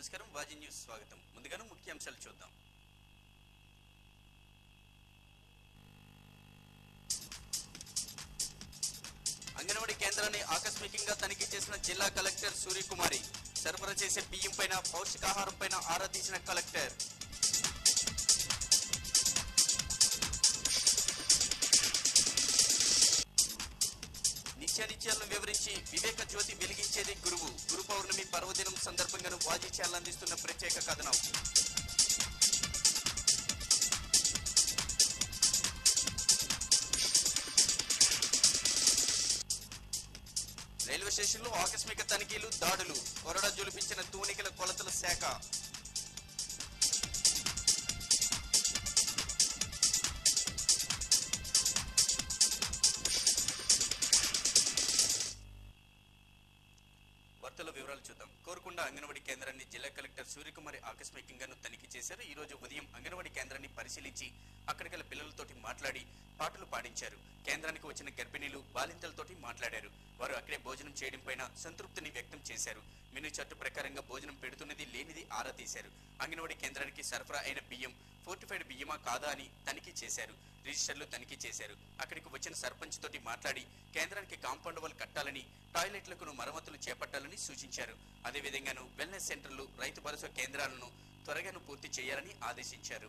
నమస్కారం వాజీ న్యూస్ స్వాగతం ముందుగాను ముఖ్యాంశాలు చూద్దాం అంగన్వాడీ కేంద్రాన్ని ఆకస్మికంగా తనిఖీ చేసిన జిల్లా కలెక్టర్ సూర్యకుమారి సరఫరా చేసే బియ్యం పైన పౌష్టికాహారం పైన ఆరా తీసిన కలెక్టర్ నిత్యానిత్యాలను వివరించి వివేక జ్యోతి వెలిగించేది గురువు గురు పౌర్ణమి పర్వదినం సందర్భంగా వాజిత్యాలను అందిస్తున్న ప్రత్యేక కథనం రైల్వే స్టేషన్లో ఆకస్మిక తనిఖీలు దాడులు కొరడా జొలిపించిన తూనికల కొలతల శాఖ వార్తల వివరాలు చూద్దాం కోరుకొండ అంగన్వాడీ కేంద్రాన్ని జిల్లా కలెక్టర్ సూర్యకుమారి ఆకస్మికంగాను తనిఖీ చేశారు ఈ రోజు ఉదయం అంగన్వాడీ కేంద్రాన్ని పరిశీలించి అక్కడికి పిల్లలతోటి మాట్లాడి పాటలు పాడించారు కేంద్రానికి వచ్చిన గర్భిణీలు బాలింతలతోటి మాట్లాడారు వారు అక్కడే భోజనం చేయడం పైన సంతృప్తిని వ్యక్తం చేశారు మెను చట్టు ప్రకారంగా భోజనం పెడుతున్నది లేనిది ఆరా తీశారు అంగన్వాడీ కేంద్రానికి సరఫరా అయిన బియ్యం ఫోర్టిఫైడ్ బియ్యమా కాదా అని తనిఖీ చేశారు రిజిస్టర్లు తనిఖీ చేశారు అక్కడికి వచ్చిన సర్పంచ్ తోటి మాట్లాడి కేంద్రానికి కాంపౌండ్ వాల్ కట్టాలని టాయిలెట్లకు మరమ్మతులు చేపట్టాలని సూచించారు అదేవిధంగాను వెల్నెస్ సెంటర్లు రైతు భరోసా కేంద్రాలను త్వరగాను పూర్తి చేయాలని ఆదేశించారు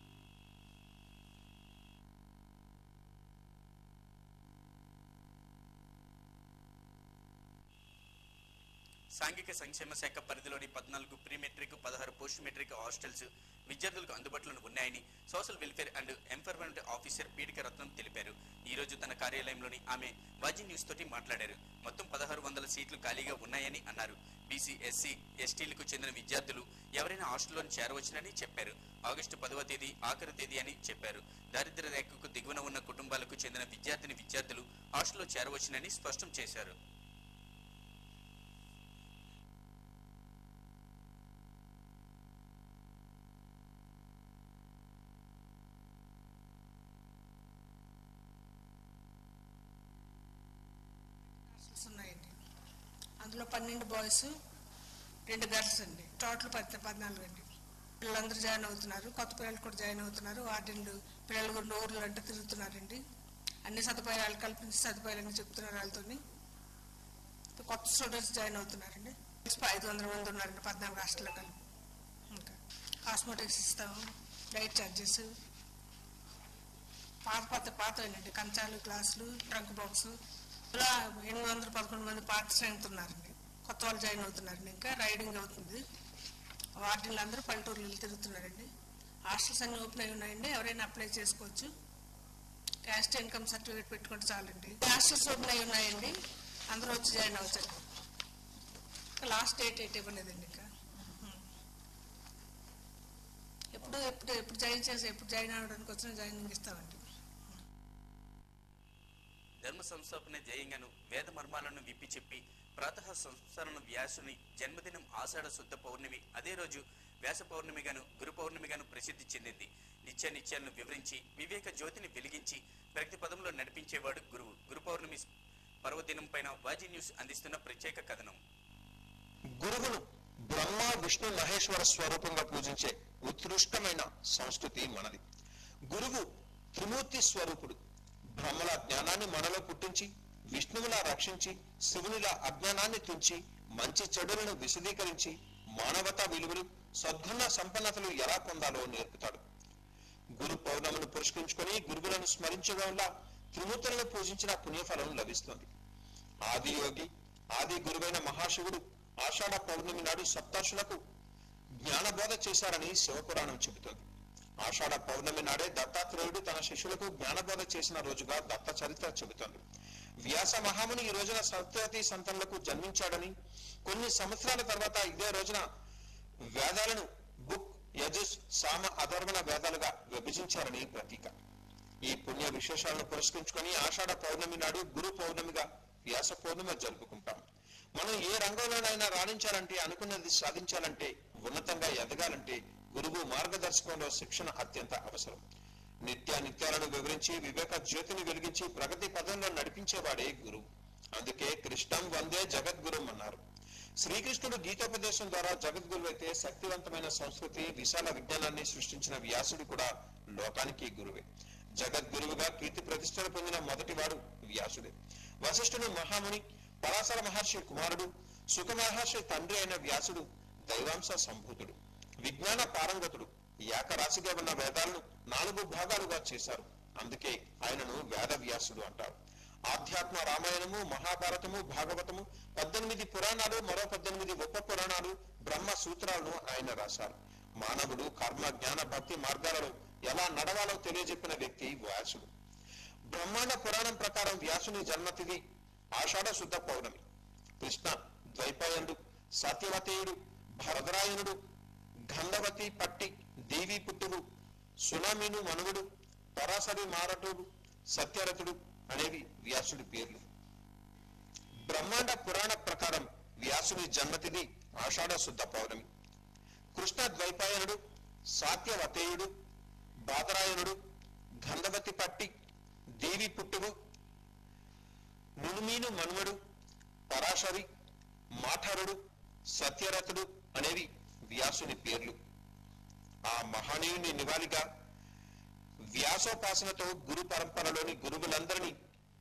సాంఘిక సంక్షేమ శాఖ పరిధిలోని పద్నాలుగు ప్రీ మెట్రిక్ పదహారు పోస్ట్ మెట్రిక్ హాస్టల్స్ విద్యార్థులకు అందుబాటులో ఉన్నాయని social welfare and empowerment officer Peedika Ratnam తెలిపారు ఈ రోజు తన కార్యాలయంలోని ఆమె వాజీ న్యూస్ తోటి మాట్లాడారు మొత్తం పదహారు వందల సీట్లు ఖాళీగా ఉన్నాయని అన్నారు బీసీ ఎస్సీ ఎస్టీలకు చెందిన విద్యార్థులు ఎవరైనా హాస్టల్లోని చేరవచ్చునని చెప్పారు ఆగస్టు పదవ తేదీ ఆఖరి తేదీ అని చెప్పారు దారిద్ర్య రేఖకు దిగువన ఉన్న కుటుంబాలకు చెందిన విద్యార్థిని విద్యార్థులు హాస్టల్లో చేరవచ్చునని స్పష్టం చేశారు హాస్టల్స్ ఉన్నాయండి అందులో పన్నెండు బాయ్స్ రెండు గర్ల్స్ అండి టోటల్ పది పద్నాలుగు అండి పిల్లలందరూ జాయిన్ అవుతున్నారు కొత్త పిల్లలు కూడా జాయిన్ అవుతున్నారు వార్డెన్లు పిల్లలు కూడా నోర్లు అంటే తిరుగుతున్నారండి అన్ని సదుపాయాలు కల్పించి సదుపాయాలన్నీ చెప్తున్నారు వాళ్ళతోని ఇప్పుడు కొత్త స్టూడెంట్స్ జాయిన్ అవుతున్నారండి ఐదు వందల మంది ఉన్నారండి పద్నాలుగు హాస్టల్లో కలిపి ఇంకా కాస్మెటిక్స్ ఇస్తాము లైట్ ఛార్జెస్ పాత పాత పాతవేనండి కంచాలు గ్లాసులు ట్రంక్ బాక్స్ ఇలా ఎనిమిది వందల పదకొండు మంది పాత స్ట్రెంత్ ఉన్నారండి కొత్త వాళ్ళు జాయిన్ అవుతున్నారండి ఇంకా రైడింగ్ అవుతుంది వార్డెన్లు అందరూ పల్లెటూర్లు తిరుగుతున్నారండి హాస్టల్స్ అన్ని ఓపెన్ అయి ఉన్నాయండి ఎవరైనా అప్లై చేసుకోవచ్చు క్యాస్ట్ ఇన్కమ్ సర్టిఫికేట్ పెట్టుకుంటే చాలండి హాస్టల్స్ ఓపెన్ అయి ఉన్నాయండి అందరూ వచ్చి జాయిన్ అవుతారు లాస్ట్ డేట్ ఏంటి ఇవ్వలేదండి ఇంకా ఎప్పుడు ఎప్పుడు ఎప్పుడు జాయిన్ చేసి ఎప్పుడు జాయిన్ అవ్వడానికి వచ్చినా జాయినింగ్ ఇస్తామండి ధర్మ సంస్థాపన ధ్యేయంగాను వేద మర్మాలను విప్పి చెప్పి ప్రాతః సంస్కరణ వ్యాసుని జన్మదినం ఆషాఢ శుద్ధ పౌర్ణమి అదే రోజు వ్యాస పౌర్ణమిగాను గురు పౌర్ణమిగాను ప్రసిద్ధి చెందింది నిత్య నిత్యాలను వివరించి వివేక జ్యోతిని వెలిగించి ప్రగతి పదంలో నడిపించేవాడు గురువు గురు పౌర్ణమి పర్వదినం పైన వాజీ న్యూస్ అందిస్తున్న ప్రత్యేక కథనం గురువును బ్రహ్మ విష్ణు మహేశ్వర స్వరూపంగా పూజించే ఉత్కృష్టమైన సంస్కృతి మనది గురువు త్రిమూర్తి స్వరూపుడు బ్రహ్మల జ్ఞానాన్ని మనలో పుట్టించి విష్ణువులా రక్షించి శివునిలా అజ్ఞానాన్ని తుంచి మంచి చెడులను విశదీకరించి మానవతా విలువలు సద్గుణ సంపన్నతలు ఎలా పొందాలో నేర్పుతాడు గురు పౌర్ణమిని పురస్కరించుకొని గురువులను స్మరించడం వల్ల త్రిమూర్తులను పూజించిన పుణ్యఫలం లభిస్తుంది ఆది యోగి ఆది గురువైన మహాశివుడు ఆషాఢ పౌర్ణమి నాడు సప్తర్షులకు జ్ఞానబోధ చేశారని శివపురాణం చెబుతోంది ఆషాఢ పౌర్ణమి నాడే దత్తాత్రేయుడు తన శిష్యులకు జ్ఞానబోధ చేసిన రోజుగా దత్త చరిత్ర చెబుతోంది వ్యాస మహాముని ఈ రోజున సప్తవతి సంతానలకు జన్మించాడని కొన్ని సంవత్సరాల తర్వాత ఇదే రోజున వేదాలను బుక్ యజుస్ సామ అధర్వణ వేదాలుగా విభజించారని ప్రతీక ఈ పుణ్య విశేషాలను పురస్కరించుకొని ఆషాఢ పౌర్ణమి నాడు గురు పౌర్ణమిగా వ్యాస పౌర్ణమి జరుపుకుంటాం మనం ఏ రంగంలోనైనా రాణించాలంటే అనుకున్నది సాధించాలంటే ఉన్నతంగా ఎదగాలంటే గురువు మార్గదర్శకంలో శిక్షణ అత్యంత అవసరం నిత్య నిత్యాలను వివరించి వివేక జ్యోతిని వెలిగించి ప్రగతి పదంలో నడిపించేవాడే గురువు అందుకే కృష్ణం వందే జగద్గురు అన్నారు శ్రీకృష్ణుడు గీతోపదేశం ద్వారా జగద్గురు అయితే శక్తివంతమైన సంస్కృతి విశాల విజ్ఞానాన్ని సృష్టించిన వ్యాసుడు కూడా లోకానికి గురువే జగద్గురువుగా కీర్తి ప్రతిష్టలు పొందిన మొదటివాడు వ్యాసుడే వశిష్ఠుడు మహాముని పరాశర మహర్షి కుమారుడు సుఖ మహర్షి తండ్రి అయిన వ్యాసుడు దైవాంశ సంభూతుడు విజ్ఞాన పారంగతుడు ఏకరాశిగా ఉన్న వేదాలను నాలుగు భాగాలుగా చేశారు అందుకే ఆయనను వేద వ్యాసుడు అంటారు ఆధ్యాత్మ రామాయణము మహాభారతము భాగవతము పద్దెనిమిది పురాణాలు మరో పద్దెనిమిది ఉప పురాణాలు బ్రహ్మ సూత్రాలను ఆయన రాశారు మానవుడు కర్మ జ్ఞాన భక్తి మార్గాలలో ఎలా నడవాలో తెలియజెప్పిన వ్యక్తి వ్యాసుడు బ్రహ్మాండ పురాణం ప్రకారం వ్యాసుని జన్మతిథి ఆషాఢ శుద్ధ పౌర్ణమి కృష్ణ ద్వైపాయనుడు సత్యవతేయుడు భరదరాయనుడు గంధవతి పట్టి దేవి పుట్టుడు సునామీను మనుగుడు పరాశరి మారటుడు సత్యరథుడు అనేవి వ్యాసుడి పేర్లు బ్రహ్మాండ పురాణ ప్రకారం వ్యాసుని జన్మతిథి ఆషాఢ శుద్ధ పౌర్ణమి కృష్ణ ద్వైపాయనుడు సాత్యవతేయుడు బాదరాయనుడు గంధవతి పట్టి దేవి పుట్టుడు నునుమీను మన్మడు పరాశరి మాఠరుడు సత్యరథుడు అనేవి వ్యాసుని పేర్లు ఆ మహనీయుని నివాళిగా వ్యాసోపాసనతో గురు పరంపరలోని గురువులందరినీ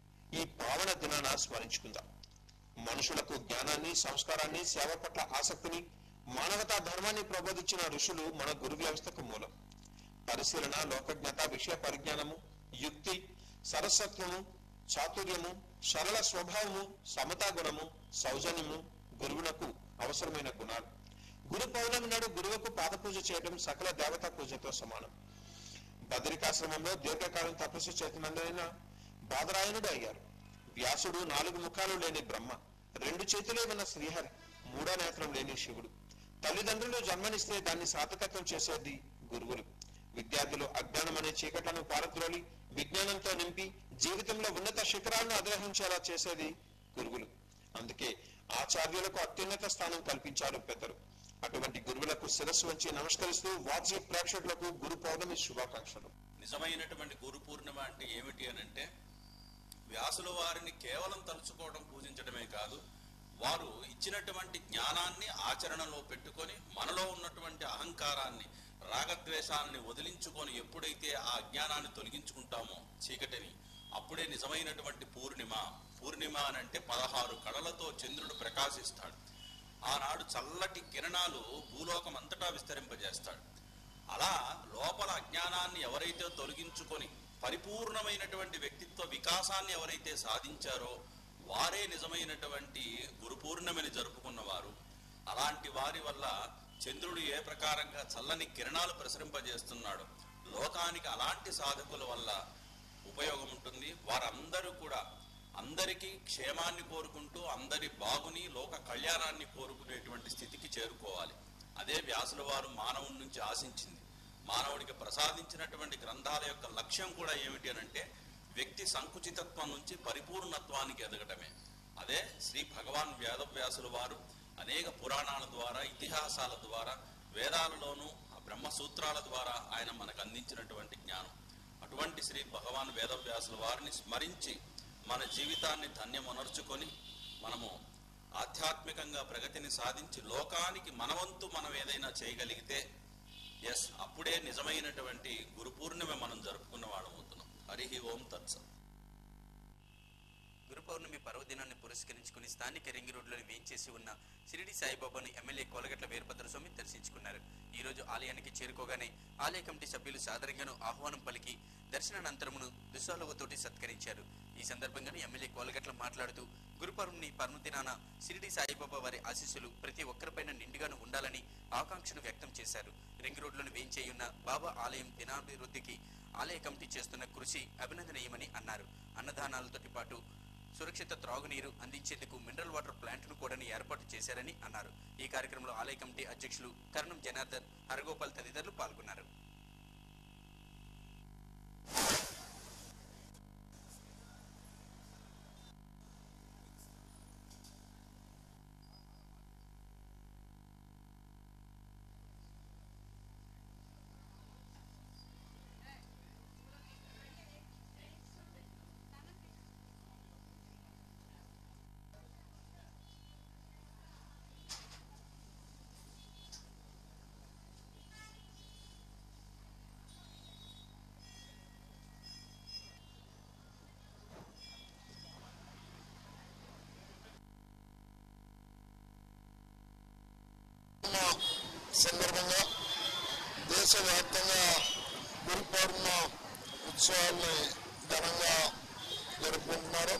ఈ పావన దినాన స్మరించుకుందాం మనుషులకు జ్ఞానాన్ని సంస్కారాన్ని సేవ పట్ల ఆసక్తిని మానవతా ధర్మాన్ని ప్రబోధించిన ఋషులు మన గురు వ్యవస్థకు మూలం పరిశీలన లోకజ్ఞత విషయ పరిజ్ఞానము యుక్తి సరస్వత్వము చాతుర్యము సరళ స్వభావము సమతా గుణము సౌజన్యము గురువునకు అవసరమైన గుణాలు గురు పౌర్ణమి నాడు గురువుకు పాదపూజ చేయడం సకల దేవతా పూజతో సమానం బదరికాశ్రమంలో దీర్ఘకాలం తపస్సు చేతనందైన బాదరాయణుడు అయ్యారు వ్యాసుడు నాలుగు ముఖాలు లేని బ్రహ్మ రెండు చేతులే ఉన్న శ్రీహరి మూడో నేత్రం లేని శివుడు తల్లిదండ్రులు జన్మనిస్తే దాన్ని సార్థకత్వం చేసేది గురువులు విద్యార్థులు అజ్ఞానం అనే చీకట్లను పారద్రోలి విజ్ఞానంతో నింపి జీవితంలో ఉన్నత శిఖరాలను అధిరోహించేలా చేసేది గురువులు అందుకే ఆచార్యులకు అత్యున్నత స్థానం కల్పించారు పెద్దలు అటువంటి గురువులకు శిరస్సు వంచి నమస్కరిస్తూ వాట్సాప్ ప్రేక్షకులకు గురు పౌర్ణమి శుభాకాంక్షలు నిజమైనటువంటి గురు పూర్ణిమ అంటే ఏమిటి అని అంటే వ్యాసుల వారిని కేవలం తలుచుకోవడం పూజించడమే కాదు వారు ఇచ్చినటువంటి జ్ఞానాన్ని ఆచరణలో పెట్టుకొని మనలో ఉన్నటువంటి అహంకారాన్ని రాగద్వేషాలని వదిలించుకొని ఎప్పుడైతే ఆ జ్ఞానాన్ని తొలగించుకుంటామో చీకటిని అప్పుడే నిజమైనటువంటి పూర్ణిమ పూర్ణిమ అని అంటే పదహారు కళలతో చంద్రుడు ప్రకాశిస్తాడు ఆనాడు చల్లటి కిరణాలు భూలోకం అంతటా విస్తరింపజేస్తాడు అలా లోపల అజ్ఞానాన్ని ఎవరైతే తొలగించుకొని పరిపూర్ణమైనటువంటి వ్యక్తిత్వ వికాసాన్ని ఎవరైతే సాధించారో వారే నిజమైనటువంటి గురు పూర్ణమిని జరుపుకున్నవారు అలాంటి వారి వల్ల చంద్రుడు ఏ ప్రకారంగా చల్లని కిరణాలు ప్రసరింపజేస్తున్నాడు లోకానికి అలాంటి సాధకుల వల్ల ఉపయోగం ఉంటుంది వారందరూ కూడా అందరికీ క్షేమాన్ని కోరుకుంటూ అందరి బాగుని లోక కళ్యాణాన్ని కోరుకునేటువంటి స్థితికి చేరుకోవాలి అదే వ్యాసుల వారు మానవుడి నుంచి ఆశించింది మానవుడికి ప్రసాదించినటువంటి గ్రంథాల యొక్క లక్ష్యం కూడా ఏమిటి అని అంటే వ్యక్తి సంకుచితత్వం నుంచి పరిపూర్ణత్వానికి ఎదగటమే అదే శ్రీ భగవాన్ వేదవ్యాసుల వారు అనేక పురాణాల ద్వారా ఇతిహాసాల ద్వారా వేదాలలోనూ ఆ బ్రహ్మ సూత్రాల ద్వారా ఆయన మనకు అందించినటువంటి జ్ఞానం అటువంటి శ్రీ భగవాన్ వేదవ్యాసుల వారిని స్మరించి మన జీవితాన్ని ధన్యమనర్చుకొని మనము ఆధ్యాత్మికంగా ప్రగతిని సాధించి లోకానికి మనవంతు మనం ఏదైనా చేయగలిగితే ఎస్ అప్పుడే నిజమైనటువంటి గురు పూర్ణిమ మనం జరుపుకున్న వాళ్ళం అవుతున్నాం హరి ఓం తత్సత్ గురు పౌర్ణమి పర్వదినాన్ని పురస్కరించుకుని స్థానిక రింగ్ రోడ్లోని వేంచేసి ఉన్న షిరిడి సాయిబాబాను ఎమ్మెల్యే కోలగట్ల వీరభద్రస్వామి దర్శించుకున్నారు ఈ రోజు ఆలయానికి చేరుకోగానే ఆలయ కమిటీ సభ్యులు సాదరంగాను ఆహ్వానం పలికి దర్శనానంతరమును దుస్సాలువతోటి సత్కరించారు ఈ సందర్భంగాను ఎమ్మెల్యే కోలగట్ల మాట్లాడుతూ గురు పౌర్ణమి పర్వదినాన షిరిడి సాయిబాబా వారి ఆశీస్సులు ప్రతి ఒక్కరిపైన నిండుగాను ఉండాలని ఆకాంక్షను వ్యక్తం చేశారు రింగ్ రోడ్లోని వేంచేయున్న బాబా ఆలయం దినాభివృద్ధికి ఆలయ కమిటీ చేస్తున్న కృషి అభినందనీయమని అన్నారు అన్నదానాలతోటి పాటు సురక్షిత త్రాగునీరు అందించేందుకు మినరల్ వాటర్ ప్లాంట్ ను కూడా ఏర్పాటు చేశారని అన్నారు ఈ కార్యక్రమంలో ఆలయ కమిటీ అధ్యక్షులు కరణం జనార్దన్ హరగోపాల్ తదితరులు పాల్గొన్నారు దేశవ్యాప్తంగా గురు పౌర్ణిమ ఉత్సవాల్ని ఘనంగా జరుపుకుంటున్నారు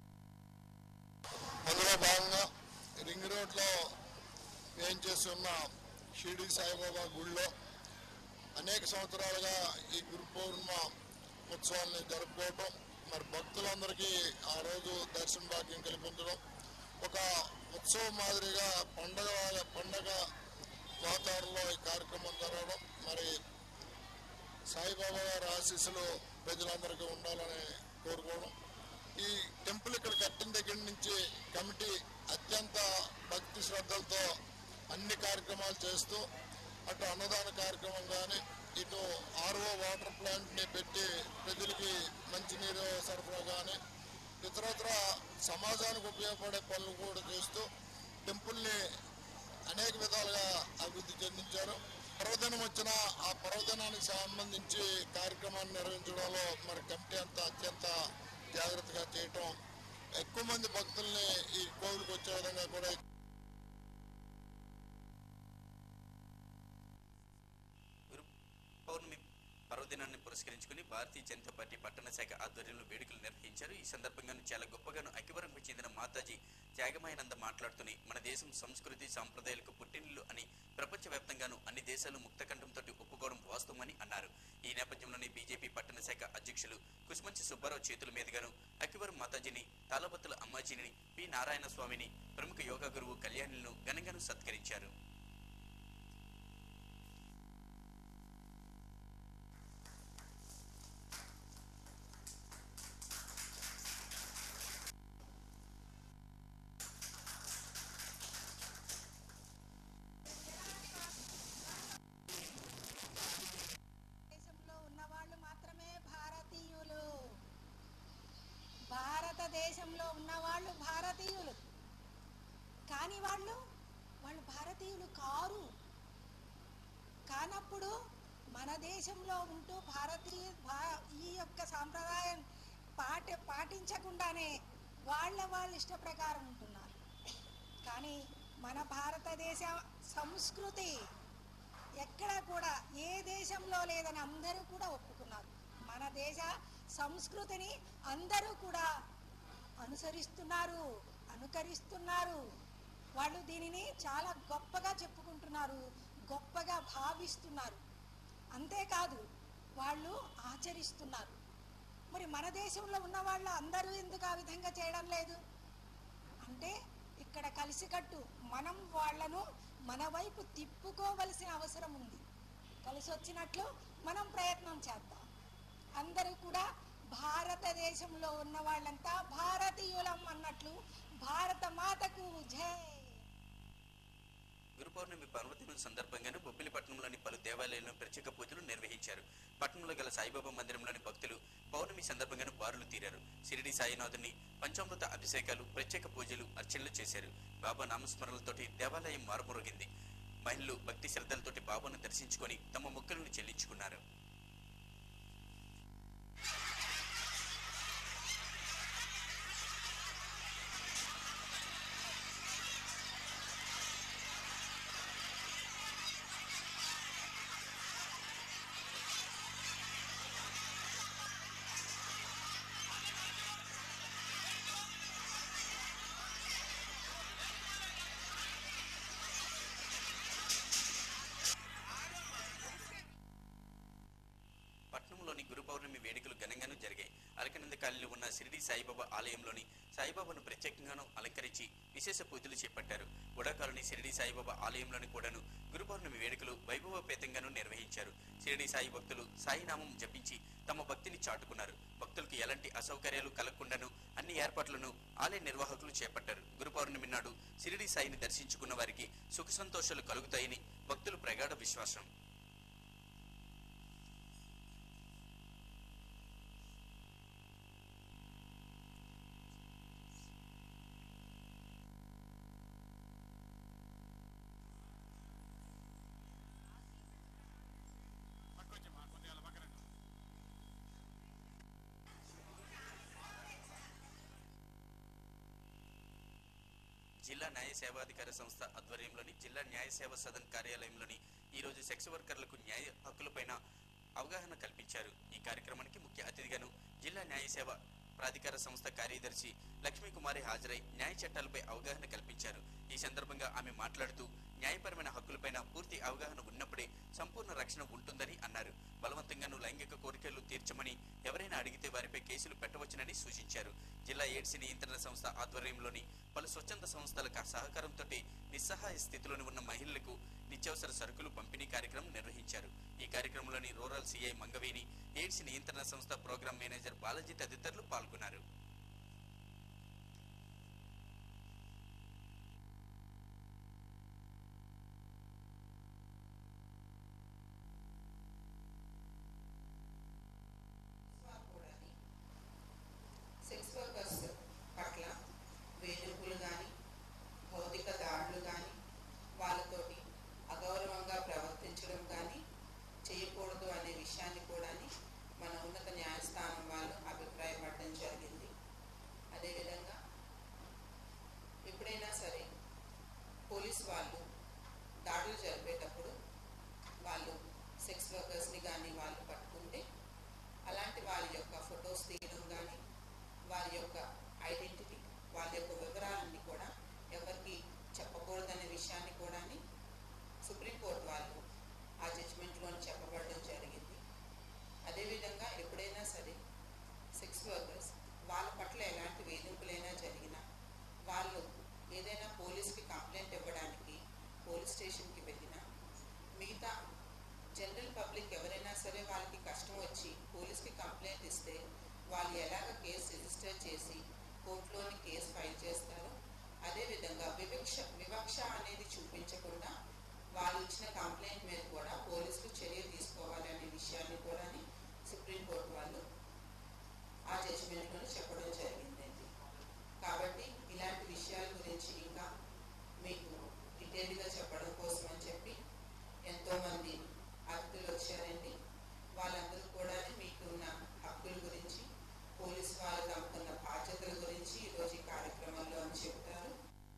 అందులో భాగంగా రింగ్ రోడ్లో ఏం చేస్తున్న షిరిడి సాయిబాబా గుడిలో అనేక సంవత్సరాలుగా ఈ గురు పౌర్ణిమ ఉత్సవాన్ని జరుపుకోవటం మరి భక్తులందరికీ ఆ రోజు దర్శన భాగ్యం కల్పించడం ఒక ఉత్సవం మాదిరిగా పండగ పండగ వాతావరణంలో ఈ కార్యక్రమం జరగడం మరి సాయిబాబా గారి ఆశీస్సులు ప్రజలందరికీ ఉండాలని కోరుకోవడం ఈ టెంపుల్ ఇక్కడ కట్టిన దగ్గర నుంచి కమిటీ అత్యంత భక్తి శ్రద్ధలతో అన్ని కార్యక్రమాలు చేస్తూ అటు అన్నదాన కార్యక్రమం కానీ ఇటు ఆర్ఓ వాటర్ ప్లాంట్ ని పెట్టి ప్రజలకి మంచినీరు సరఫరా కానీ ఇతరత్ర సమాజానికి ఉపయోగపడే పనులు కూడా చేస్తూ టెంపుల్ని అనేక విధాలుగా అభివృద్ధి చెందించారు పర్వదినం వచ్చిన ఆ పర్వదినానికి సంబంధించి కార్యక్రమాన్ని నిర్వహించడంలో మరి కమిటీ అంతా అత్యంత జాగ్రత్తగా చేయటం ఎక్కువ మంది భక్తుల్ని ఈ కోవిల్కి వచ్చే విధంగా కూడా గురు పౌర్ణమి పర్వదినాన్ని పురస్కరించుకుని భారతీయ జనతా పార్టీ పట్టణ శాఖ ఆధ్వర్యంలో వేడుకలు నిర్వహించారు ఈ సందర్భంగాను చాలా గొప్పగాను అకివరంకు చెందిన మాతాజీ త్యాగమాయనంద మాట్లాడుతూనే మన దేశం సంస్కృతి సాంప్రదాయాలకు పుట్టినిల్లు అని ప్రపంచవ్యాప్తంగాను అన్ని దేశాలు ముక్తకంఠంతో ఒప్పుకోవడం వాస్తవమని అన్నారు ఈ నేపథ్యంలోనే బీజేపీ పట్టణ శాఖ అధ్యక్షులు కుసుమంచి సుబ్బారావు చేతుల మీదుగాను అకివరం మాతాజీని తాళబత్తుల అమ్మాజీని పి నారాయణ స్వామిని ప్రముఖ యోగా గురువు కళ్యాణులను ఘనంగాను సత్కరించారు దేశంలో ఉన్నవాళ్ళు మాత్రమే భారతీయులు భారతదేశంలో ఉన్నవాళ్ళు భారతీయులు కాని వాళ్ళు వాళ్ళు భారతీయులు కారు కానప్పుడు మన దేశంలో ఉంటూ భారతీయ భా- ఈ యొక్క సాంప్రదాయం పాటి పాటించకుండానే వాళ్ళ వాళ్ళ ఇష్ట ప్రకారం ఉంటున్నారు కానీ మన భారతదేశ సంస్కృతి ఎక్కడ కూడా ఏ దేశంలో లేదని అందరూ కూడా ఒప్పుకున్నారు మన దేశ సంస్కృతిని అందరూ కూడా అనుసరిస్తున్నారు అనుకరిస్తున్నారు వాళ్ళు దీనిని చాలా గొప్పగా చెప్పుకుంటున్నారు గొప్పగా భావిస్తున్నారు అంతేకాదు వాళ్ళు ఆచరిస్తున్నారు మరి మన దేశంలో ఉన్న వాళ్ళు అందరూ ఎందుకు ఆ విధంగా చేయడం లేదు అంటే ఇక్కడ కలిసికట్టు మనం వాళ్ళను మన వైపు తిప్పుకోవలసిన అవసరం ఉంది కలిసి వచ్చినట్లు మనం ప్రయత్నం చేద్దాం అందరూ కూడా భారతదేశంలో ఉన్న వాళ్ళంతా భారతీయులం అన్నట్లు భారత మాతకు జై గురు పౌర్ణమి పర్వదినం సందర్భంగాను బొబ్బిలిపట్నంలోని పలు దేవాలయాల్లో ప్రత్యేక పూజలు నిర్వహించారు పట్టణంలో గల సాయిబాబా మందిరంలోని భక్తులు పౌర్ణమి సందర్భంగాను బారులు తీరారు షిరిడి సాయినాథుని పంచామృత అభిషేకాలు ప్రత్యేక పూజలు అర్చనలు చేశారు బాబా నామస్మరణలతోటి దేవాలయం మారుమొరిగింది మహిళలు భక్తి శ్రద్ధలతోటి బాబాను దర్శించుకొని తమ మొక్కలను చెల్లించుకున్నారు పట్నంలోని గురు పౌర్ణమి వేడుకలు ఘనంగాను జరిగాయి అలకనందకాలిలో ఉన్న షిరిడి సాయిబాబా ఆలయంలోని సాయిబాబాను ప్రత్యేకంగాను అలంకరించి విశేష పూజలు చేపట్టారు ఉడాకాలని షిరిడి సాయిబాబా ఆలయంలోని కూడాను గురు పౌర్ణమి వేడుకలు వైభవపేతంగాను నిర్వహించారు షిరిడి సాయి భక్తులు సాయినామం జపించి తమ భక్తిని చాటుకున్నారు భక్తులకు ఎలాంటి అసౌకర్యాలు కలగకుండాను అన్ని ఏర్పాట్లను ఆలయ నిర్వాహకులు చేపట్టారు గురు పౌర్ణమి నాడు షిరిడి సాయిని దర్శించుకున్న వారికి సుఖ సంతోషాలు కలుగుతాయని భక్తులు ప్రగాఢ విశ్వాసం జిల్లా జిల్లా న్యాయ సేవాధికార సంస్థ ఆధ్వర్యంలోని జిల్లా న్యాయ సేవా సదన్ కార్యాలయంలోని ఈ రోజు సెక్స్ వర్కర్లకు న్యాయ హక్కులపైన అవగాహన కల్పించారు ఈ కార్యక్రమానికి ముఖ్య అతిథిగాను జిల్లా న్యాయ సేవ ప్రాధికార సంస్థ కార్యదర్శి లక్ష్మీ కుమారి హాజరై న్యాయ చట్టాలపై అవగాహన కల్పించారు ఈ సందర్భంగా ఆమె మాట్లాడుతూ న్యాయపరమైన హక్కులపైన పూర్తి అవగాహన ఉన్నప్పుడే సంపూర్ణ రక్షణ ఉంటుందని అన్నారు బలవంతంగాను లైంగిక కోరికలు తీర్చమని ఎవరైనా అడిగితే వారిపై కేసులు పెట్టవచ్చునని సూచించారు జిల్లా ఎయిడ్స్ నియంత్రణ సంస్థ ఆధ్వర్యంలోని పలు స్వచ్ఛంద సంస్థల క- సహకారంతో నిస్సహాయ స్థితిలోని ఉన్న మహిళలకు నిత్యావసర సరుకులు పంపిణీ కార్యక్రమం నిర్వహించారు ఈ కార్యక్రమంలోని రూరల్ సిఐ మంగవేణి ఎయిడ్స్ నియంత్రణ సంస్థ ప్రోగ్రాం మేనేజర్ బాలాజీ తదితరులు పాల్గొన్నారు కూడాని సెక్స్ వర్కర్స్ పట్ల వేధింపులు కానీ భౌతిక దాడులు కానీ వాళ్ళతోటి అగౌరవంగా ప్రవర్తించడం కానీ చేయకూడదు అనే విషయాన్ని కూడా మన ఉన్నత న్యాయస్థానం వాళ్ళు అభిప్రాయపడడం జరిగింది అదేవిధంగా ఎప్పుడైనా సరే పోలీస్ వాళ్ళు దాడులు జరిపేటప్పుడు వాళ్ళు సెక్స్ వర్కర్స్ని కానీ వాళ్ళు పట్టుకుంటే అలాంటి వారి యొక్క ఫొటోస్ తీయడం కానీ వారి యొక్క ఐడెంటిటీ వాళ్ళ యొక్క వివరాలన్నీ కూడా ఎవరికి చెప్పకూడదనే విషయాన్ని కూడా సుప్రీంకోర్టు వాళ్ళు ఆ జడ్జిమెంట్లో చెప్పబడడం జరిగింది అదేవిధంగా ఎప్పుడైనా సరే సెక్స్ వర్కర్స్ వాళ్ళ పట్ల ఎలాంటి వేధింపులైనా జరిగినా వాళ్ళు ఏదైనా పోలీస్కి కంప్లైంట్ ఇవ్వడానికి పోలీస్ స్టేషన్కి వెళ్ళినా మిగతా జనరల్ పబ్లిక్ ఎవరైనా సరే వాళ్ళకి కష్టం వచ్చి పోలీస్కి కంప్లైంట్ ఇస్తే వాళ్ళు ఎలాగ కేసు రిజిస్టర్ చేసి కోర్టులోని కేసు ఫైల్ చేస్తారో అదేవిధంగా వివక్ష వివక్ష అనేది చూపించకుండా వాళ్ళు ఇచ్చిన కంప్లైంట్ మీద కూడా పోలీసులు చర్య తీసుకోవాలి అనే విషయాన్ని కూడా సుప్రీంకోర్టు వాళ్ళు ఆ జడ్జిమెంట్లో చెప్పడం జరిగిందండి కాబట్టి ఇలాంటి విషయాల గురించి ఇంకా మీకు డీటెయిల్గా చెప్పడం కోసం అని చెప్పి ఎంతోమంది అతిథులు వచ్చారండి వాళ్ళందరూ కూడా మీకు ఉన్న హక్కుల గురించి పోలీసు వారు తమకున్న బాధ్యతల గురించి ఈరోజు ఈ కార్యక్రమంలో అని చెప్తారు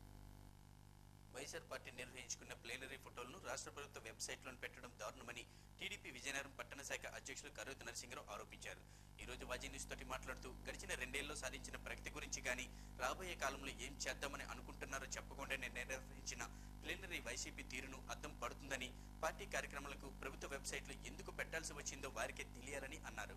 వైఎస్ఆర్ పార్టీ నిర్వహించుకున్న ప్లేనరీ ఫోటోలను రాష్ట్ర ప్రభుత్వ వెబ్సైట్లోని పెట్టడం దారుణమని టీడీపీ విజయనగరం పట్టణ శాఖ అధ్యక్షులు కరోతి నరసింహరావు ఆరోపించారు ఈ రోజు వాజీ న్యూస్ తోటి మాట్లాడుతూ గడిచిన రెండేళ్లలో సాధించిన ప్రగతి గురించి గాని రాబోయే కాలంలో ఏం చేద్దామని అనుకుంటున్నారో చెప్పకుండానే నిర్వహించిన ప్లేనరీ వైసీపీ తీరును అద్దం పడుతుందని పార్టీ కార్యక్రమాలకు ప్రభుత్వ వెబ్సైట్లో ఎందుకు పెట్టాల్సి వచ్చిందో వారికే తెలియాలని అన్నారు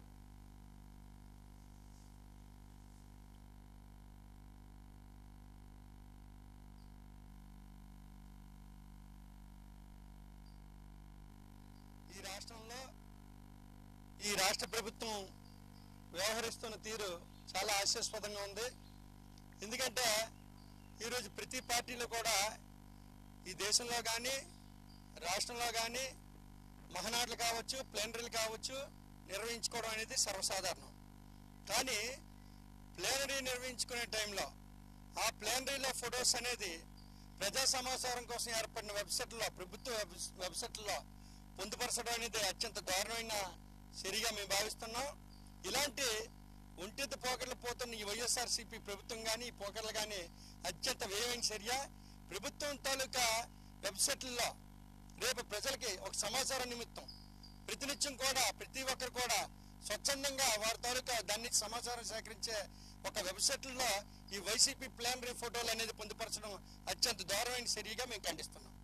ఈ రాష్ట్రంలో ఈ రాష్ట్ర ప్రభుత్వం వ్యవహరిస్తున్న తీరు చాలా హాస్యాస్పదంగా ఉంది ఎందుకంటే ఈరోజు ప్రతి పార్టీలో కూడా ఈ దేశంలో కానీ రాష్ట్రంలో కానీ మహనాడులు కావచ్చు ప్లేనరీలు కావచ్చు నిర్వహించుకోవడం అనేది సర్వసాధారణం కానీ ప్లేనరీ నిర్వహించుకునే టైంలో ఆ ప్లేనరీలో ఫొటోస్ అనేది ప్రజా సమాచారం కోసం ఏర్పడిన వెబ్సైట్లో ప్రభుత్వ వెబ్- వెబ్సైట్లో పొందుపరచడం అనేది అత్యంత దారుణమైన చర్యగా మేము భావిస్తున్నాం ఇలాంటి ఒంటెత్తు పోకర్లు పోతున్న ఈ వైఎస్ఆర్సీపీ ప్రభుత్వం కానీ ఈ పోకర్లు కానీ అత్యంత వ్యయమైన చర్య ప్రభుత్వం తాలూకా వెబ్సైట్లలో రేపు ప్రజలకి ఒక సమాచారం నిమిత్తం ప్రతినిత్యం కూడా ప్రతి ఒక్కరు కూడా స్వచ్ఛందంగా వారి తాలూకా దాన్ని సమాచారం సేకరించే ఒక వెబ్సైట్లలో ఈ వైసీపీ ప్లానరీ ఫోటోలు అనేది పొందుపరచడం అత్యంత దారుణమైన చర్యగా మేము ఖండిస్తున్నాం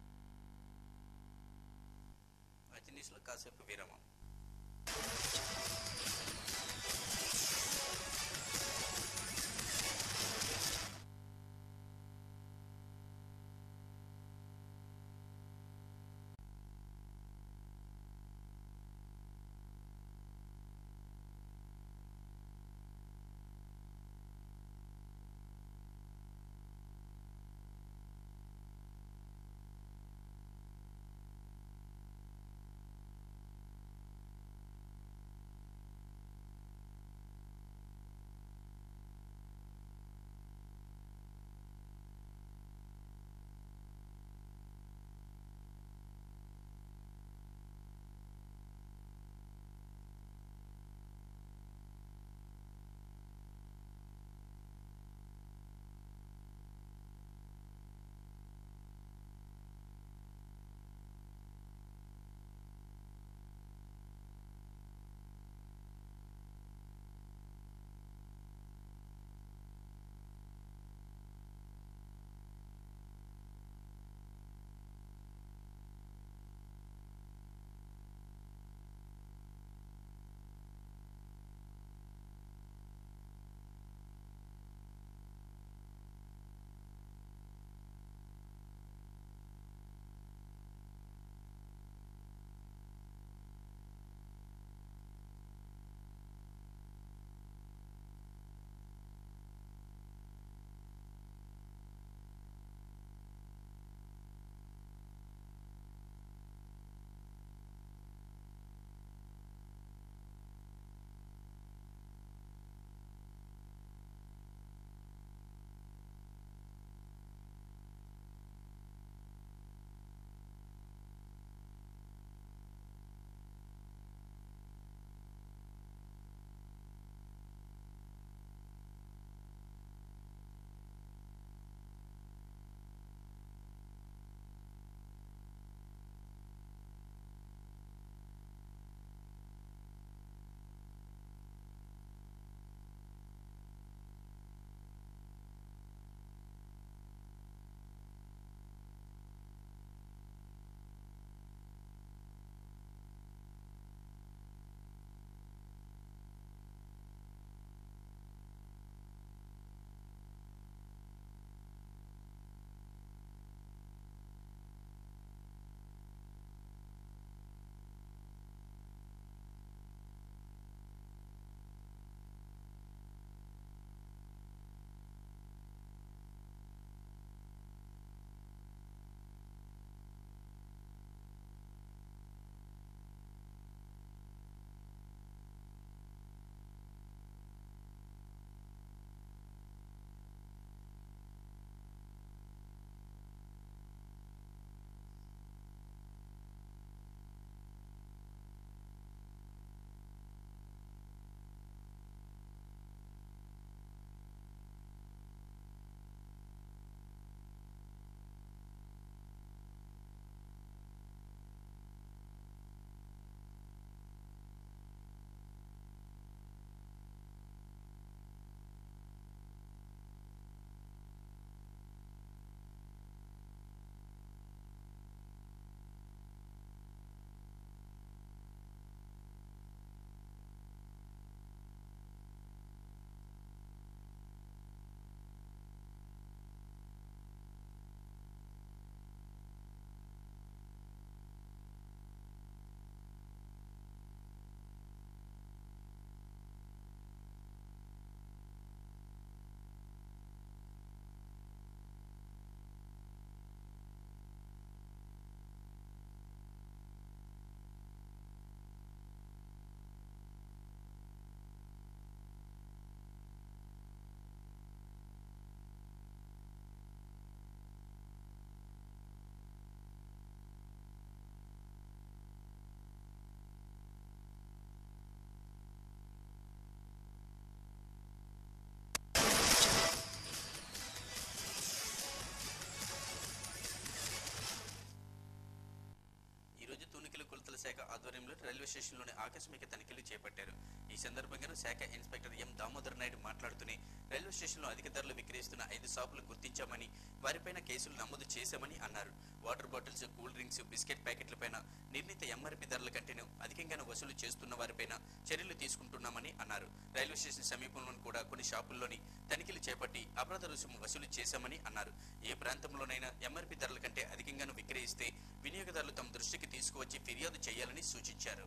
వాజీ న్యూస్లో కాసేపు విరామం ఆధ్వర్యంలో రైల్వే స్టేషన్లోని ఆకస్మిక తనిఖీలు చేపట్టారు ఈ సందర్భంగా శాఖ ఇన్స్పెక్టర్ ఎం దామోదర్ నాయుడు మాట్లాడుతూనే రైల్వే స్టేషన్లో అధిక ధరలు విక్రయిస్తున్న ఐదు షాపులు గుర్తించామని వారిపైన కేసులు నమోదు చేశామని అన్నారు water bottles cool drinks biscuit ప్యాకెట్లపైన నిర్ణీత ఎంఆర్పి ధరల కంటేను అధికంగానే వసూలు చేస్తున్న వారిపైన చర్యలు తీసుకుంటున్నామని అన్నారు రైల్వే స్టేషన్ సమీపంలోని కూడా కొన్ని షాపుల్లోని తనిఖీలు చేపట్టి అపరాధ రుసుము వసూలు చేశామని అన్నారు ఏ ప్రాంతంలోనైనా ఎంఆర్పి ధరల కంటే అధికంగాను విక్రయిస్తే వినియోగదారులు తమ దృష్టికి తీసుకువచ్చి ఫిర్యాదు చేయాలని సూచించారు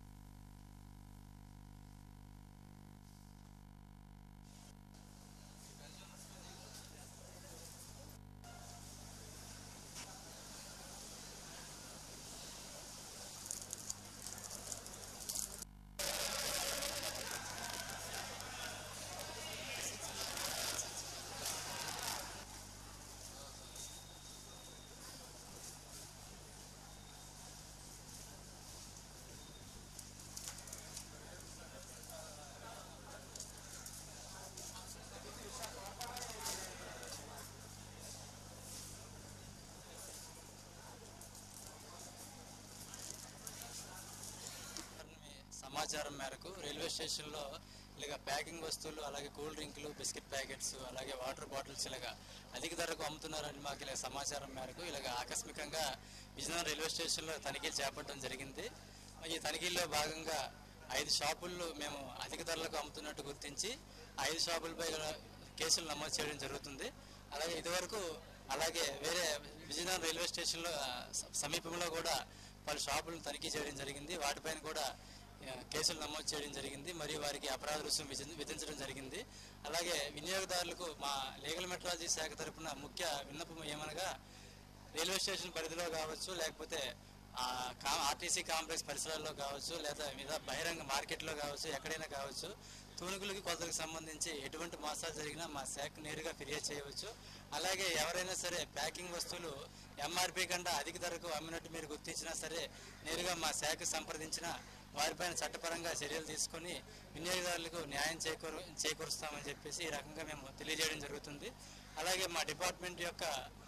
సమాచారం మేరకు రైల్వే స్టేషన్లో ఇలాగ ప్యాకింగ్ వస్తువులు అలాగే కూల్ డ్రింకులు బిస్కెట్ ప్యాకెట్స్ అలాగే వాటర్ బాటిల్స్ ఇలాగ అధిక ధరకు అమ్ముతున్నారని మాకు ఇలా సమాచారం మేరకు ఇలాగ ఆకస్మికంగా విజయనగరం రైల్వే స్టేషన్లో తనిఖీలు చేపట్టడం జరిగింది ఈ తనిఖీల్లో భాగంగా ఐదు షాపుల్లో మేము అధిక ధరలకు అమ్ముతున్నట్టు గుర్తించి ఐదు షాపులపై కేసులు నమోదు చేయడం జరుగుతుంది అలాగే ఇదివరకు అలాగే వేరే విజయనగరం రైల్వే స్టేషన్లో ఆ, స- సమీపంలో కూడా పలు షాపులను తనిఖీ చేయడం జరిగింది వాటిపైన కూడా ఆ, కేసులు నమోదు చేయడం జరిగింది మరియు వారికి అపరాధ రుసుము విధి- విధించడం జరిగింది అలాగే వినియోగదారులకు మా లీగల్ మెట్రాలజీ శాఖ తరపున ముఖ్య విన్నపం ఏమనగా రైల్వే స్టేషన్ పరిధిలో కావచ్చు లేకపోతే ఆ కా ఆర్టీసీ కాంప్లెక్స్ పరిసరాల్లో కావచ్చు లేదా మీద బహిరంగ మార్కెట్లో కావచ్చు ఎక్కడైనా కావచ్చు తూనుకులకి కొలతలకు సంబంధించి ఎటువంటి మోసాలు జరిగినా మా శాఖ నేరుగా ఫిర్యాదు చేయవచ్చు అలాగే ఎవరైనా సరే ప్యాకింగ్ వస్తువులు ఎంఆర్పి కంటే అధిక ధరకు అమ్మినట్టు మీరు గుర్తించినా సరే నేరుగా మా శాఖ సంప్రదించిన వారిపైన చట్టపరంగా చర్యలు తీసుకొని వినియోగదారులకు న్యాయం చేకూరు చేకూరుస్తామని చెప్పేసి ఈ రకంగా మేము తెలియజేయడం జరుగుతుంది అలాగే మా డిపార్ట్మెంట్ యొక్క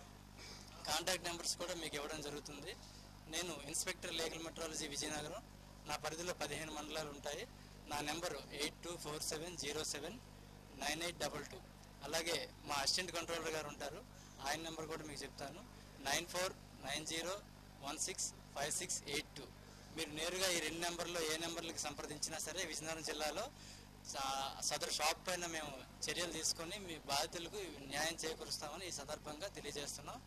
కాంటాక్ట్ నెంబర్స్ కూడా మీకు ఇవ్వడం జరుగుతుంది నేను ఇన్స్పెక్టర్ లీగల్ మెట్రాలజీ విజయనగరం నా పరిధిలో పదిహేను మండలాలు ఉంటాయి నా number eight two four seven zero seven nine eight double two అలాగే మా అసిస్టెంట్ కంట్రోలర్ గారు ఉంటారు ఆయన నెంబర్ కూడా మీకు చెప్తాను nine four nine zero one six five six eight two మీరు నేరుగా ఈ రెండు నెంబర్లో ఏ నెంబర్లకి సంప్రదించినా సరే విజయనగరం జిల్లాలో సా- సదరు షాప్ పైన మేము చర్యలు తీసుకొని మీ బాధితులకు న్యాయం చేకూరుస్తామని ఈ సందర్భంగా తెలియజేస్తున్నాం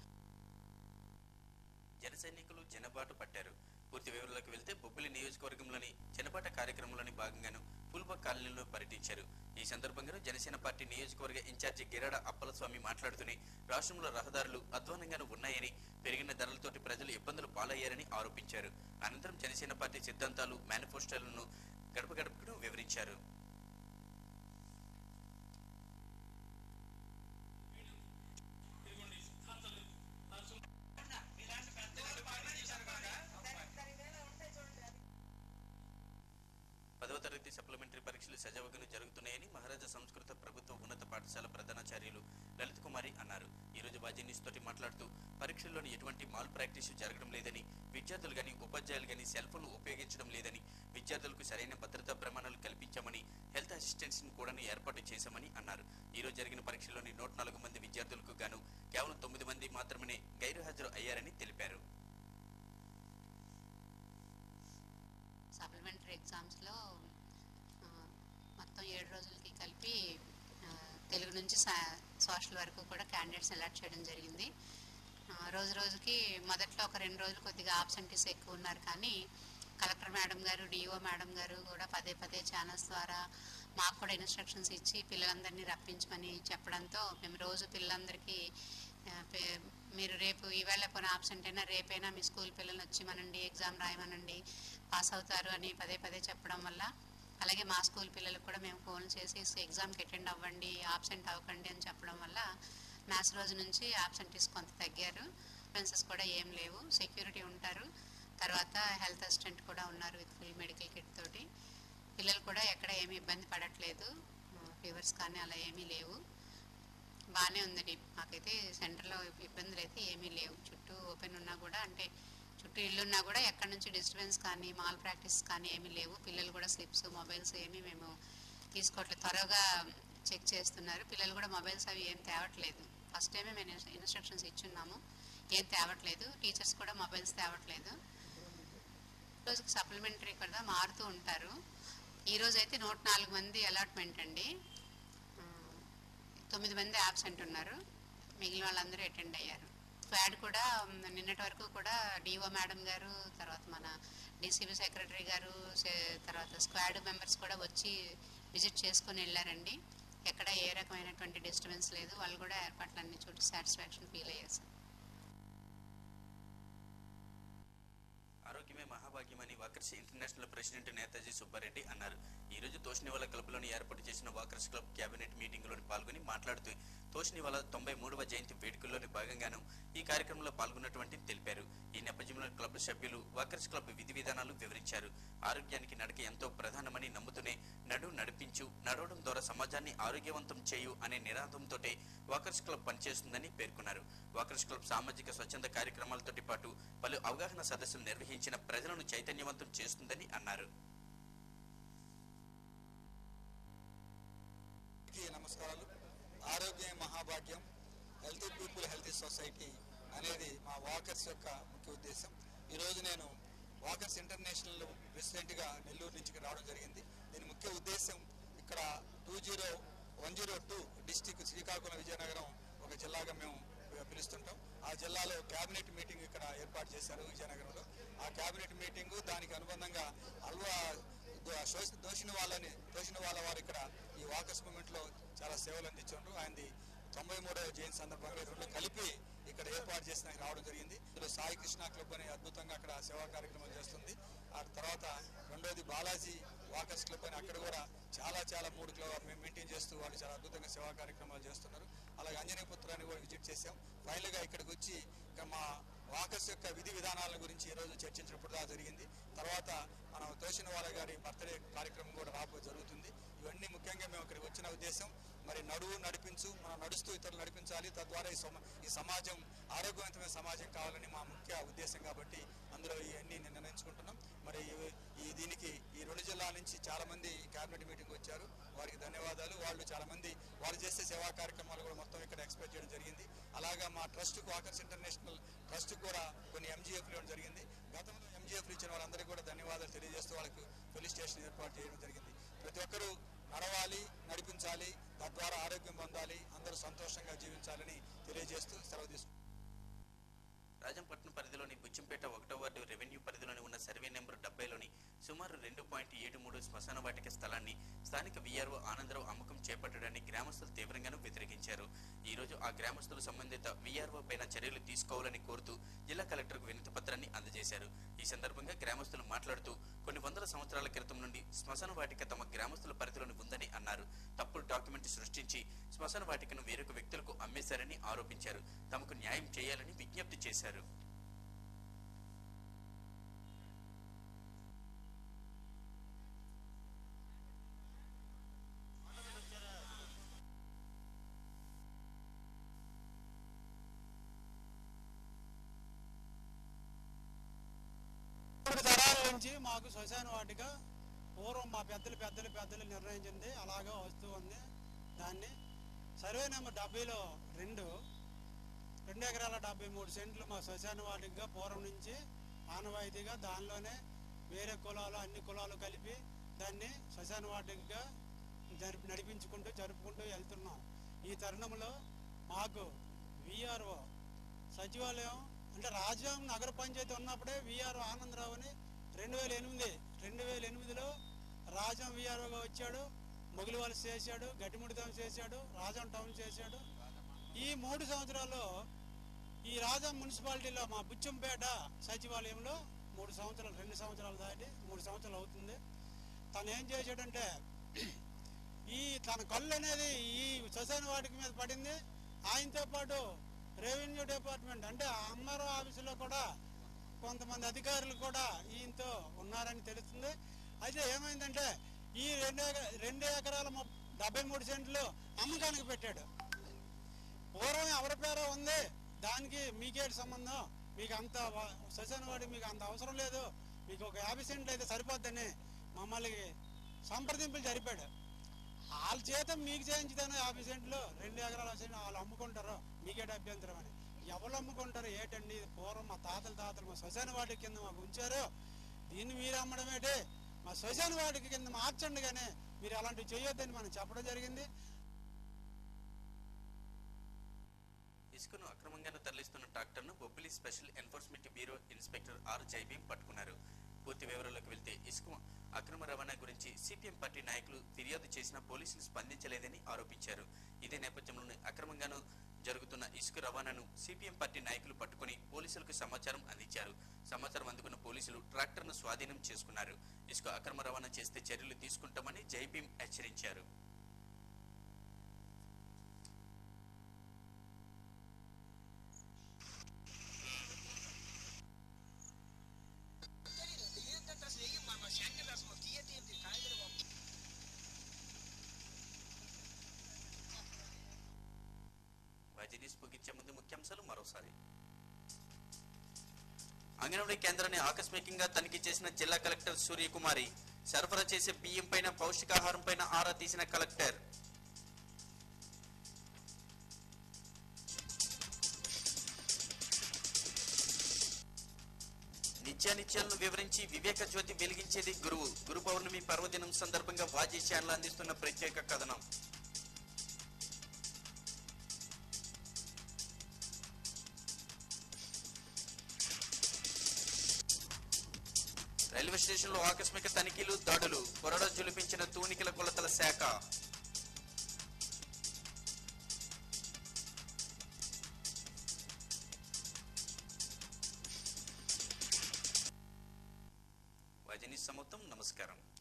జన సైనికులు జనబాటు పట్టారు పూర్తి వివరాలకు వెళ్తే బొబ్బిలి నియోజకవర్గంలోని జనబాట కార్యక్రమంలోని భాగంగాను ఫుల్బాగ్ కాలనీలో పర్యటించారు ఈ సందర్భంగా జనసేన పార్టీ నియోజకవర్గ ఇన్ఛార్జి గిరాడ అప్పలస్వామి మాట్లాడుతూనే రాష్ట్రంలో రహదారులు అధ్వానంగాను ఉన్నాయని పెరిగిన ధరలతోటి ప్రజలు ఇబ్బందులు పాలయ్యారని ఆరోపించారు అనంతరం జనసేన పార్టీ సిద్ధాంతాలు మేనిఫెస్టోలను గడప గడపకు వివరించారు పదవ తరగతి సప్లిమెంటరీ పరీక్షలు సజావుగాను జరుగుతున్నాయని మహారాజా సంస్కృత ప్రభుత్వ ఉన్నత పాఠశాల ప్రధానాచార్యులు లలిత్ కుమారి అన్నారు ఈ రోజు బాజీ న్యూస్ తోటి మాట్లాడుతూ పరీక్షల్లోని ఎటువంటి మాల్ ప్రాక్టీస్ జరగడం లేదని విద్యార్థులు గాని ఉపాధ్యాయులు గాని సెల్ ఫోన్లు ఉపయోగించడం లేదని విద్యార్థులకు సరైన భద్రతా ప్రమాణాలు కల్పించామని హెల్త్ అసిస్టెంట్స్ ను కూడా ఏర్పాటు చేశామని అన్నారు ఈ రోజు జరిగిన పరీక్షల్లోని నూట నాలుగు మంది విద్యార్థులకు గాను కేవలం తొమ్మిది మంది మాత్రమే గైరు హాజరు అయ్యారని తెలిపారు సప్లిమెంటరీ ఎగ్జామ్స్లో ఆ, మొత్తం ఏడు రోజులకి కలిపి ఆ, తెలుగు నుంచి సా- సోషల్ వరకు కూడా క్యాండిడేట్స్ ఎలర్ట్ చేయడం జరిగింది ఆ, రోజు రోజుకి మొదట్లో ఒక రెండు రోజులు కొద్దిగా ఆబ్సెంటీస్ ఎక్కువ ఉన్నారు కానీ కలెక్టర్ మేడం గారు డిఓ మేడం గారు కూడా పదే పదే ఛానల్స్ ద్వారా మాకు కూడా ఇన్స్ట్రక్షన్స్ ఇచ్చి పిల్లలందరినీ రప్పించమని చెప్పడంతో మేము రోజు పిల్లలందరికీ ఆ, పే- మీరు రేపు ఈవేళ కొన్ని ఆబ్సెంట్ అయినా రేపైనా మీ స్కూల్ పిల్లల్ని వచ్చి మనండి ఎగ్జామ్ రాయమనండి పాస్ అవుతారు అని పదే పదే చెప్పడం వల్ల అలాగే మా స్కూల్ పిల్లలకు కూడా మేము ఫోన్ చేసి ఎగ్జామ్కి అటెండ్ అవ్వండి ఆబ్సెంట్ అవ్వకండి అని చెప్పడం వల్ల మ్యాథ్స్ రోజు నుంచి ఆబ్సెంటీస్ కొంత తగ్గారు ఫెన్సెస్ కూడా ఏం లేవు సెక్యూరిటీ ఉంటారు తర్వాత హెల్త్ అసిస్టెంట్ కూడా ఉన్నారు విత్ ఫుల్ మెడికల్ కిట్ తోటి పిల్లలు కూడా ఎక్కడ ఏమీ ఇబ్బంది పడట్లేదు ఫీవర్స్ కానీ అలా ఏమీ లేవు బాగానే ఉందండి మాకైతే సెంటర్లో ఇబ్బందులు అయితే ఏమీ లేవు చుట్టూ ఓపెన్ ఉన్నా కూడా అంటే చుట్టూ ఇల్లున్నా కూడా ఎక్కడి నుంచి డిస్టర్బెన్స్ కానీ మాల్ ప్రాక్టీస్ కానీ ఏమీ లేవు పిల్లలు కూడా స్లిప్స్ మొబైల్స్ ఏమీ మేము తీసుకోవట్లేదు త్వరగా చెక్ చేస్తున్నారు పిల్లలు కూడా మొబైల్స్ అవి ఏం తేవట్లేదు ఫస్ట్ టైమే మేము ఇన్స్ట్రక్షన్స్ ఇచ్చున్నాము ఏం తేవట్లేదు టీచర్స్ కూడా మొబైల్స్ తేవట్లేదు రోజుకి సప్లిమెంటరీ కూడా మారుతూ ఉంటారు ఈ రోజు అయితే నూట నాలుగు మంది అలాట్మెంట్ అండి ఆ, తొమ్మిది మంది యాబ్సెంట్ ఉన్నారు మిగిలిన వాళ్ళందరూ అటెండ్ అయ్యారు స్క్వాడ్ కూడా మ్, నిన్నటి వరకు కూడా డిఓ మేడం గారు తర్వాత మన డీసీబీ సెక్రటరీ గారు సే- తర్వాత స్క్వాడ్ మెంబర్స్ కూడా వచ్చి విజిట్ చేసుకొని వెళ్ళారండి ఎక్కడ ఏ రకమైనటువంటి డిస్టర్బెన్స్ లేదు వాళ్ళు కూడా ఏర్పాట్లన్నీ చూసి సాటిస్ఫాక్షన్ ఫీల్ అయ్యారు సార్ ఆరోగ్యమే మహాభాగ్యమని walkers international president Netaji Subbareddy అన్నారు ఈ రోజు తోషినివాల క్లబ్లోని ఏర్పాటు చేసిన వాకర్స్ క్లబ్ కేబినెట్ మీటింగ్ లోని పాల్గొని మాట్లాడుతూ తోషినివాల తొంభై మూడవ జయంతి వేడుకల్లోని భాగంగాను ఈ కార్యక్రమంలో పాల్గొన్నటువంటి తెలిపారు ఈ నేపథ్యంలో క్లబ్ సభ్యులు వాకర్స్ క్లబ్ విధి విధానాలు వివరించారు ఆరోగ్యానికి నడక ఎంతో ప్రధానమని నమ్ముతూనే నడు నడిపించు నడవడం ద్వారా సమాజాన్ని ఆరోగ్యవంతం చేయు అనే నినాదంతో వాకర్స్ క్లబ్ పనిచేస్తుందని పేర్కొన్నారు వాకర్స్ క్లబ్ సామాజిక స్వచ్ఛంద కార్యక్రమాలతోటి పాటు పలు అవగాహన సదస్సులు నిర్వహించిన ప్రజలను చైతన్యవంతం చేస్తుందని అన్నారు అందరికీ నమస్కారాలు ఆరోగ్యం మహాభాగ్యం హెల్తీ పీపుల్ హెల్తీ సొసైటీ అనేది మా వాకర్స్ యొక్క ముఖ్య ఉద్దేశం ఈరోజు నేను వాకర్స్ ఇంటర్నేషనల్ ప్రెసిడెంట్గా నెల్లూరు నుంచి ఇక్కడ రావడం జరిగింది దీని ముఖ్య ఉద్దేశం ఇక్కడ two zero one zero two district Srikakulam Vizianagaram ఒక జిల్లాగా మేము పిలుస్తుంటాం ఆ జిల్లాలో కేబినెట్ మీటింగ్ ఇక్కడ ఏర్పాటు చేశారు విజయనగరంలో ఆ కేబినెట్ మీటింగ్ దానికి అనుబంధంగా అల్వా దో- శోష- దోషిన వాళ్ళని దోషిన వాళ్ళ వారు ఇక్కడ ఈ వాకర్స్ మూమెంట్ లో చాలా సేవలు అందించారు ఆయనది తొంభై మూడవ జయంతి సందర్భంగా ఈ రెండు కలిపి ఇక్కడ ఏర్పాటు చేసిన రావడం జరిగింది ఇందులో సాయి కృష్ణ క్లబ్ అనే అద్భుతంగా అక్కడ సేవా కార్యక్రమాలు చేస్తుంది ఆ తర్వాత రెండోది బాలాజీ వాకర్స్ క్లబ్ అని అక్కడ కూడా చాలా చాలా మూడు క్లబ్ మేము మెయింటైన్ చేస్తూ వాళ్ళు చాలా అద్భుతంగా సేవా కార్యక్రమాలు చేస్తున్నారు అలాగే ఆంజనేయ పుత్రాన్ని కూడా విజిట్ చేశాం ఫైనల్ గా ఇక్కడికి వచ్చి ఇక్కడ మా వాకర్స్ యొక్క విధి విధానాల గురించి ఈ రోజు చర్చించినప్పుడు దా జరిగింది తర్వాత మనం తోసిన వాళ్ళ గారి బర్త్డే కార్యక్రమం కూడా రాబో జరుగుతుంది ఇవన్నీ ముఖ్యంగా మేము ఇక్కడికి వచ్చిన ఉద్దేశం మరి నడువు నడిపించు మనం నడుస్తూ ఇతరులు నడిపించాలి తద్వారా ఈ సమ- ఈ సమాజం ఆరోగ్యవంతమైన సమాజం కావాలని మా ముఖ్య ఉద్దేశం కాబట్టి అందులో ఇవన్నీ నేను నిర్ణయించుకుంటున్నాం మరి ఈ- ఈ దీనికి ఈ రెండు జిల్లాల నుంచి చాలా మంది కేబినెట్ మీటింగ్ వచ్చారు వారికి ధన్యవాదాలు వాళ్ళు చాలా మంది వాళ్ళు చేసే సేవా కార్యక్రమాలు కూడా మొత్తం ఇక్కడ ఎక్స్పెక్ట్ చేయడం జరిగింది అలాగా మా ట్రస్ట్ వాకర్స్ ఇంటర్నేషనల్ ట్రస్ట్ కూడా కొన్ని ఎంజీఎఫ్ ఇవ్వడం జరిగింది గతంలో ఎంజీఎఫ్ ఇచ్చిన వాళ్ళందరికీ కూడా ధన్యవాదాలు తెలియజేస్తూ వాళ్ళకి పోలీస్ స్టేషన్ ఏర్పాటు చేయడం జరిగింది ప్రతి ఒక్కరూ నడవాలి నడిపించాలి తద్వారా ఆరోగ్యం పొందాలి అందరూ సంతోషంగా జీవించాలని తెలియజేస్తూ సెలవు తీసుకుంటున్నాను రాజంపట్నం పరిధిలోని బుచ్చంపేట ఒకటో వార్డు రెవెన్యూ పరిధిలోని ఉన్న సర్వే నెంబర్ డెబ్బైలోని సుమారు రెండు పాయింట్ ఏడు మూడు శ్మశాన వాటిక స్థలాన్ని స్థానిక వీఆర్ఓ ఆనందరావు అమ్మకం చేపట్టడాన్ని గ్రామస్తులు తీవ్రంగాను వ్యతిరేకించారు ఈ రోజు ఆ గ్రామస్తులు సంబంధిత వీఆర్ఓ పైన చర్యలు తీసుకోవాలని కోరుతూ జిల్లా కలెక్టర్కు వినతి పత్రాన్ని అందజేశారు ఈ సందర్భంగా గ్రామస్తులు మాట్లాడుతూ కొన్ని వందల సంవత్సరాల క్రితం నుండి శ్మశాన వాటిక తమ గ్రామస్తుల పరిధిలోని ఉందని అన్నారు తప్పుడు డాక్యుమెంట్ సృష్టించి శ్మశాన వాటికను వేరొక వ్యక్తులకు అమ్మేశారని ఆరోపించారు తమకు న్యాయం చేయాలని విజ్ఞప్తి చేశారు మూడు తరాల నుంచి మాకు శ్మశాన వాటిక పూర్వం మా పెద్దలు పెద్దలు పెద్దలు నిర్ణయించింది అలాగా వస్తూ ఉంది దాన్ని సర్వే నెంబర్ డెబ్బైలో రెండు రెండు ఎకరాల డెబ్బై మూడు సెంట్లు మా శ్మశాన వాటికగా పూర్వం నుంచి ఆనవాయితీగా దానిలోనే వేరే కులాలు అన్ని కులాలు కలిపి దాన్ని శ్మశాన వాటికగా జరిపి నడిపించుకుంటూ జరుపుకుంటూ వెళ్తున్నాం ఈ తరుణంలో మాకు విఆర్ఓ సచివాలయం అంటే రాజ్యం నగర పంచాయతీ ఉన్నప్పుడే విఆర్ఓ ఆనందరావు అని రెండు వేల ఎనిమిది రెండు వేల ఎనిమిదిలో రాజం విఆర్ఓగా వచ్చాడు మొగిలి వలస చేశాడు గట్టిముడితం చేశాడు రాజం టౌన్ చేశాడు ఈ మూడు సంవత్సరాల్లో ఈ రాజం మున్సిపాలిటీలో మా బుచ్చంపేట సచివాలయంలో మూడు సంవత్సరాలు రెండు సంవత్సరాలు దాటి మూడు సంవత్సరాలు అవుతుంది తను ఏం చేశాడంటే ఈ తన కళ్ళు అనేది ఈ శ్మశాన వాటికి మీద పడింది ఆయనతో పాటు రెవెన్యూ డిపార్ట్మెంట్ అంటే ఆ అమ్మారో ఆఫీసులో కూడా కొంతమంది అధికారులు కూడా ఈయనతో ఉన్నారని తెలుస్తుంది అయితే ఏమైందంటే ఈ రెండు ఎక- రెండు ఎకరాల ముప్- డెబ్బై మూడు సెంట్లు అమ్మకానికి పెట్టాడు పూర్వం ఎవరి పేరో ఉంది దానికి మీకేటి సంబంధం మీకు అంత వ- శ్మశాన వాడికి మీకు అంత అవసరం లేదు మీకు ఒక యాభై సెంట్లు అయితే సరిపోద్దని మమ్మల్ని సంప్రదింపులు జరిపాడు వాళ్ళ చేత మీకు చేయించుతాను యాభై సెంట్లు రెండు ఎకరాల సెంట్లు వాళ్ళు అమ్ముకుంటారు మీకేట అభ్యంతరం అని ఎవరు అమ్ముకుంటారు ఏటండి ఇది పూర్వం మా తాతల తాతలు మా శ్మశాన వాటి కింద మాకు ఉంచారు దీన్ని మీరు అమ్మడం ఏంటి మా శ్మశాన వాటికి కింద మార్చండి కానీ మీరు అలాంటివి చేయొద్దని మనం చెప్పడం జరిగింది ఇసుకను అక్రమంగానే తరలిస్తున్న ట్రాక్టర్ను Bobbili special enforcement bureau inspector R Jaibheem పట్టుకున్నారు పూర్తి వివరాల్లోకి వెళ్తే ఇసుక అక్రమ రవాణా గురించి సిపిఎం పార్టీ నాయకులు ఫిర్యాదు చేసినా పోలీసులు స్పందించలేదని ఆరోపించారు ఇదే నేపథ్యంలోనే అక్రమంగాను జరుగుతున్న ఇసుక రవాణాను సిపిఎం పార్టీ నాయకులు పట్టుకుని పోలీసులకు సమాచారం అందించారు సమాచారం అందుకున్న పోలీసులు ట్రాక్టర్ను స్వాధీనం చేసుకున్నారు ఇసుక అక్రమ రవాణా చేస్తే చర్యలు తీసుకుంటామని జైభీం హెచ్చరించారు వైద్య ముగించే ముందు ముఖ్యాంశాలు మరోసారి అంగన్వాడీ కేంద్రాన్ని ఆకస్మికంగా తనిఖీ చేసిన జిల్లా కలెక్టర్ సూర్యకుమారి సరఫరా చేసే బియ్యం పైన పౌష్టికాహారం పైన ఆరా తీసిన కలెక్టర్ నిత్యానిత్యాలను వివరించి వివేక జ్యోతి వెలిగించేది గురువు గురు పౌర్ణమి పర్వదినం సందర్భంగా వాజీ ఛానల్ అందిస్తున్న ప్రత్యేక కథనం రైల్వే స్టేషన్లో ఆకస్మిక తనిఖీలు దాడులు కొరడ జులిపించిన తూనికల కొలతల శాఖ వైజని సమర్థం నమస్కారం